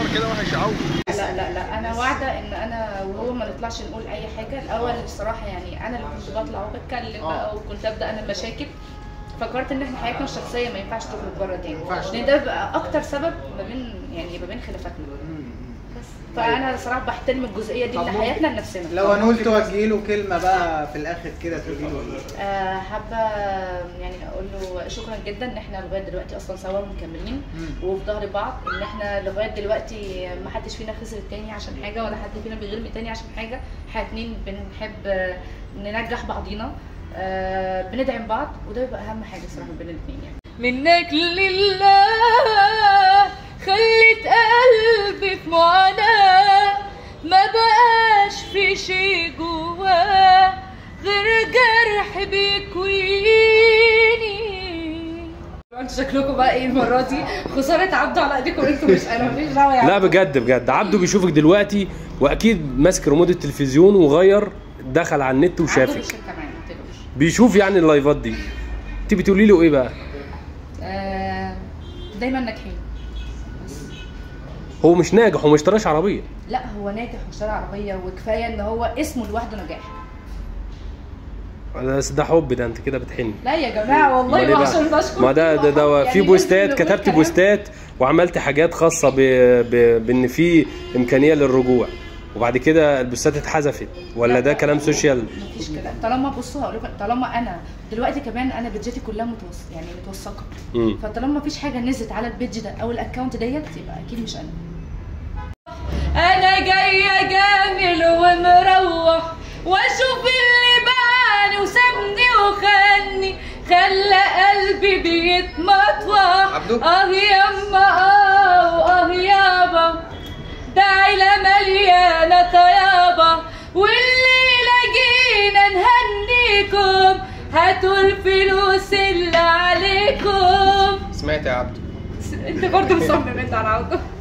كده وهيشعوه لا لا لا انا واعده ان انا وهو ما نطلعش نقول اي حاجه الاول الصراحه يعني انا اللي كنت بطلع وبتكلم بقى وكنت ابدا انا المشاكل فكرت ان احنا حياتنا الشخصيه ما ينفعش تخرج بره تاني ينفعش. لان ده بقى اكتر سبب ما بين يعني ما بين خلافاتنا بس فانا صراحه بحترم الجزئيه دي طب اللي ممكن- حياتنا لنفسنا لو هنقول توجهي له كلمه بقى في الاخر كده تقولي له ايه آه، حابه يعني اقول له شكرا جدا ان احنا لغايه دلوقتي اصلا سوا مكملين مم. وفي ظهر بعض ان احنا لغايه دلوقتي ما حدش فينا خسر التاني عشان حاجه ولا حد فينا بيغير من التاني عشان حاجه احنا اتنين بنحب آه، ننجح بعضينا آه، بندعم بعض وده بيبقى اهم حاجه صراحه بين الاثنين يعني منك لله خلت قلبي في معاناة ما بقاش في شي جواه غير جرح بيكويني انتوا شكلكم بقى ايه المره دي خساره عبده على ايديكم انتوا مش انا مفيش دعوه يعني لا بجد بجد عبده بيشوفك دلوقتي واكيد ماسك ريموت التلفزيون وغير دخل على النت عنده وشافك الشركه معانا ما تقلقوش بيشوف يعني اللايفات دي انت بتقولي له ايه بقى آه، دايما ناجحين هو مش ناجح وما اشتراش عربيه لا هو ناجح واشترى عربيه وكفايه ان هو اسمه لوحده نجاح بس ده حب ده انت كده بتحني لا يا جماعه والله أمال إيه ما بقى؟ عشان بشكر ما ده ده, ده يعني في لازم بوستات نقول كتبت كلام. بوستات وعملت حاجات خاصه ب... ب... بان في امكانيه للرجوع وبعد كده البوستات اتحذفت ولا لا، ده لا، كلام سوشيال مفيش كلام طالما بصوا هقول لكم طالما انا دلوقتي كمان انا بيدجتي كلها متوث يعني متوثقه مم. فطالما مفيش حاجه نزلت على البيدج ده او الاكونت ديت يبقى اكيد مش انا انا جاية جامل ومروح واشوف اللي باعني وسابني وخاني خلى قلبي بيتمطوح عبدو؟ اه يما اه واه يابا ده عيلة مليانة طيابة والليلة جينا نهنيكم هاتوا الفلوس اللي عليكم سمعت يا عبده انت برضه مصمم انت على عوده